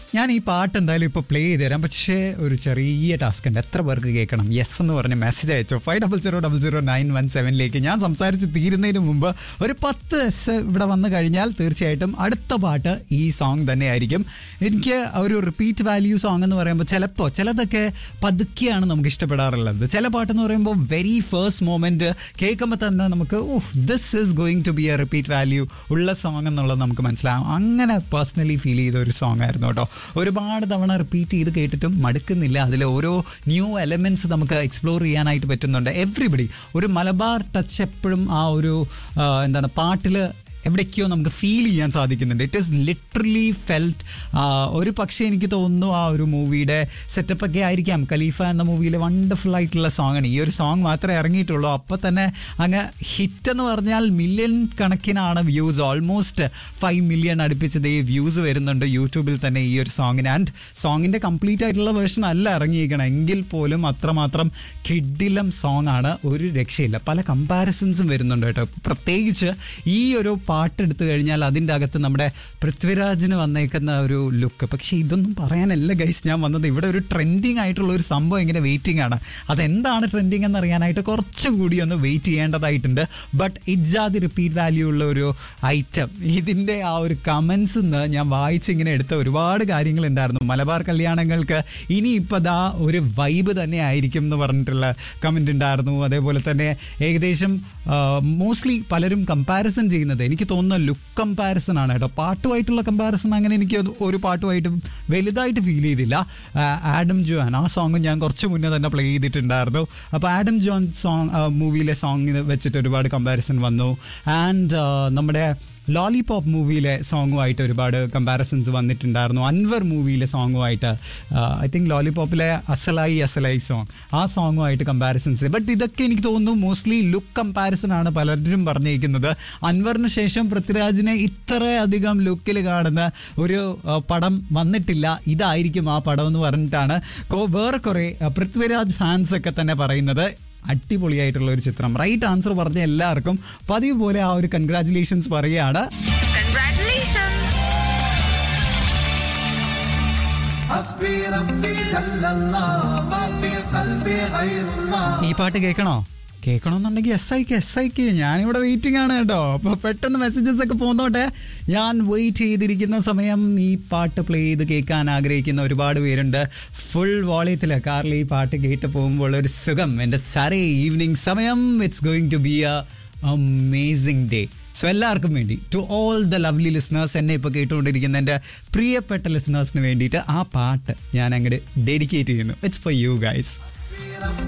ഞാൻ ഈ പാട്ട് എന്തായാലും ഇപ്പോൾ പ്ലേ ചെയ്ത് തരാം പക്ഷേ ഒരു ചെറിയ ടാസ്ക് ഉണ്ട് എത്ര പേർക്ക് കേൾക്കണം യെസ് എന്ന് പറഞ്ഞ് മെസ്സേജ് അയച്ചോ five double zero double zero nine one സെവനിലേക്ക് ഞാൻ സംസാരിച്ച് തീരുന്നതിന് മുമ്പ് ഒരു പത്ത് എസ് ഇവിടെ വന്നു കഴിഞ്ഞാൽ തീർച്ചയായിട്ടും അടുത്ത പാട്ട് ഈ സോങ് തന്നെയായിരിക്കും എനിക്ക് ഒരു റിപ്പീറ്റ് വാല്യൂ സോങ് എന്ന് പറയുമ്പോൾ ചിലപ്പോൾ ചിലതൊക്കെ പതുക്കെയാണ് നമുക്ക് ഇഷ്ടപ്പെടാറുള്ളത് ചില പാട്ടെന്ന് പറയുമ്പോൾ വെരി ഫസ്റ്റ് മൊമെന്റ് കേൾക്കുമ്പോൾ തന്നെ നമുക്ക് oh this is going to be a repeat value ഉള്ള സോങ് എന്നുള്ളത് നമുക്ക് മനസ്സിലാവും അങ്ങനെ പേഴ്സണലി ഫീൽ ചെയ്ത ഒരു സോങ് ആയിരുന്നു കേട്ടോ ഒരുപാട് തവണ റിപ്പീറ്റ് ചെയ്ത് കേട്ടിട്ടും മടുക്കുന്നില്ല അതിൽ ഓരോ ന്യൂ എലമെന്റ്സ് നമുക്ക് എക്സ്പ്ലോർ ചെയ്യാനായിട്ട് പറ്റുന്നുണ്ട് എവ്രിബഡി ഒരു മലബാർ ടച്ച് എപ്പോഴും ആ ഒരു ആ, എന്താണ് പാട്ടിൽ എവിടേക്കോ നമുക്ക് ഫീൽ ചെയ്യാൻ സാധിക്കുന്നുണ്ട് ഇറ്റ് ഈസ് ലിറ്ററലി ഫെൽറ്റ് ഒരു പക്ഷേ എനിക്ക് തോന്നുന്നു ആ ഒരു മൂവിയുടെ സെറ്റപ്പ് ഒക്കെ ആയിരിക്കാം ഖലീഫ എന്ന മൂവിയിൽ വണ്ടർഫുൾ ആയിട്ടുള്ള സോങ് ആണ് ഈ ഒരു സോങ് മാത്രമേ ഇറങ്ങിയിട്ടുള്ളൂ അപ്പോൾ തന്നെ അങ്ങ് ഹിറ്റ് എന്ന് പറഞ്ഞാൽ മില്യൺ കണക്കിനാണ് വ്യൂസ് ഓൾമോസ്റ്റ് ഫൈവ് മില്യൺ അടുപ്പിച്ചത് ഈ വ്യൂസ് വരുന്നുണ്ട് യൂട്യൂബിൽ തന്നെ ഈ ഒരു സോങ്ങിന് ആൻഡ് സോങ്ങിൻ്റെ കംപ്ലീറ്റ് ആയിട്ടുള്ള വേർഷൻ അല്ല ഇറങ്ങിയിരിക്കണം എങ്കിൽ പോലും അത്രമാത്രം കിഡിലം സോങ് ആണ് ഒരു രക്ഷയില്ല പല കമ്പാരിസൺസും വരുന്നുണ്ട് കേട്ടോ പ്രത്യേകിച്ച് ഈ ഒരു പാട്ട് എടുത്തു കഴിഞ്ഞാൽ അതിൻ്റെ അകത്ത് നമ്മുടെ പൃഥ്വിരാജിന് വന്നേക്കുന്ന ഒരു ലുക്ക് പക്ഷേ ഇതൊന്നും പറയാനല്ല ഗൈസ് ഞാൻ വന്നത് ഇവിടെ ഒരു ട്രെൻഡിങ് ആയിട്ടുള്ള ഒരു സംഭവം ഇങ്ങനെ വെയിറ്റിംഗ് ആണ് അതെന്താണ് ട്രെൻഡിങ് എന്ന് അറിയാനായിട്ട് കുറച്ചുകൂടി ഒന്ന് വെയിറ്റ് ചെയ്യേണ്ടതായിട്ടുണ്ട് ബട്ട് ഇജാതി റിപ്പീറ്റ് വാല്യൂ ഉള്ള ഒരു ഐറ്റം ഇതിൻ്റെ ആ ഒരു കമൻസ് നിന്ന് ഞാൻ വായിച്ചിങ്ങനെ എടുത്ത ഒരുപാട് കാര്യങ്ങളുണ്ടായിരുന്നു മലബാർ കല്യാണങ്ങൾക്ക് ഇനി ഇപ്പോൾ ദാ ഒരു വൈബ് തന്നെ ആയിരിക്കും എന്ന് പറഞ്ഞിട്ടുള്ള കമൻ്റ് ഉണ്ടായിരുന്നു അതേപോലെ തന്നെ ഏകദേശം മോസ്റ്റ്ലി പലരും കമ്പാരിസൺ ചെയ്യുന്നത് എനിക്ക് തോന്നുന്ന ലുക്ക് കമ്പാരിസൺ ആണ് കേട്ടോ പാട്ടുമായിട്ടുള്ള കമ്പാരിസൺ അങ്ങനെ എനിക്ക് അത് ഒരു പാട്ടുമായിട്ട് വലുതായിട്ട് ഫീൽ ചെയ്തില്ല ആ, ആഡം ജോൻ ആ സോങ് ഞാൻ കുറച്ച് മുന്നേ തന്നെ പ്ലേ ചെയ്തിട്ടുണ്ടായിരുന്നു അപ്പോൾ ആഡം ജോൺ സോങ് മൂവിയിലെ സോങ് വെച്ചിട്ട് ഒരുപാട് കമ്പാരിസൺ വന്നു ആൻഡ് നമ്മുടെ ലോലിപോപ്പ് മൂവിയിലെ സോങ്ങുമായിട്ട് ഒരുപാട് കമ്പാരിസൺസ് വന്നിട്ടുണ്ടായിരുന്നു അൻവർ മൂവിയിലെ സോങ്ങുമായിട്ട് ഐ തിങ്ക് ലോലിപോപ്പിലെ അസലായി അസലായി സോങ് ആ സോങ്ങുമായിട്ട് കമ്പാരിസൺസ് ബട്ട് ഇതൊക്കെ എനിക്ക് തോന്നുന്നു മോസ്റ്റ്ലി ലുക്ക് കമ്പാരിസൺ ആണ് പലരും പറഞ്ഞിരിക്കുന്നത് അൻവറിന് ശേഷം പൃഥ്വിരാജിനെ ഇത്രയധികം ലുക്കിൽ കാണുന്ന ഒരു ആ, പടം വന്നിട്ടില്ല ഇതായിരിക്കും ആ പടം എന്ന് പറഞ്ഞിട്ടാണ് കൊ- വേറെ കുറേ ആ, പൃഥ്വിരാജ് ഫാൻസ് ഒക്കെ തന്നെ പറയുന്നത് അടിപൊളിയായിട്ടുള്ള ഒരു ചിത്രം റൈറ്റ് ആൻസർ പറഞ്ഞ എല്ലാവർക്കും പതിവ് പോലെ ആ ഒരു കൺഗ്രാറ്റുലേഷൻസ് പറയുകയാണ് Congratulations! حسبي ربي جل الله ما في قلبي غير الله ഈ പാട്ട് കേൾക്കണോ കേൾക്കണമെന്നുണ്ടെങ്കിൽ എസ് ഐക്ക് എസ് ഐക്ക് ഞാനിവിടെ വെയിറ്റിംഗ് ആണ് കേട്ടോ അപ്പോൾ പെട്ടെന്ന് മെസ്സേജസ് ഒക്കെ പോന്നോട്ടെ ഞാൻ വെയിറ്റ് ചെയ്തിരിക്കുന്ന സമയം ഈ പാട്ട് പ്ലേ ചെയ്ത് കേൾക്കാൻ ആഗ്രഹിക്കുന്ന ഒരുപാട് പേരുണ്ട് ഫുൾ വോളിയത്തിൽ കാറിൽ ഈ പാട്ട് കേട്ട് പോകുമ്പോൾ ഒരു സുഖം എൻ്റെ സരേ ഈവനിങ് സമയം it's going to be a amazing day so എല്ലാവർക്കും വേണ്ടി to all the lovely listeners എന്നെ ഇപ്പോൾ കേട്ടുകൊണ്ടിരിക്കുന്ന എൻ്റെ പ്രിയപ്പെട്ട ലിസണേഴ്സിന് വേണ്ടിയിട്ട് ആ പാട്ട് ഞാൻ അങ്ങോട്ട് ഡെഡിക്കേറ്റ് ചെയ്യുന്നു ഇറ്റ്സ് ഫോർ യു ഗൈസ്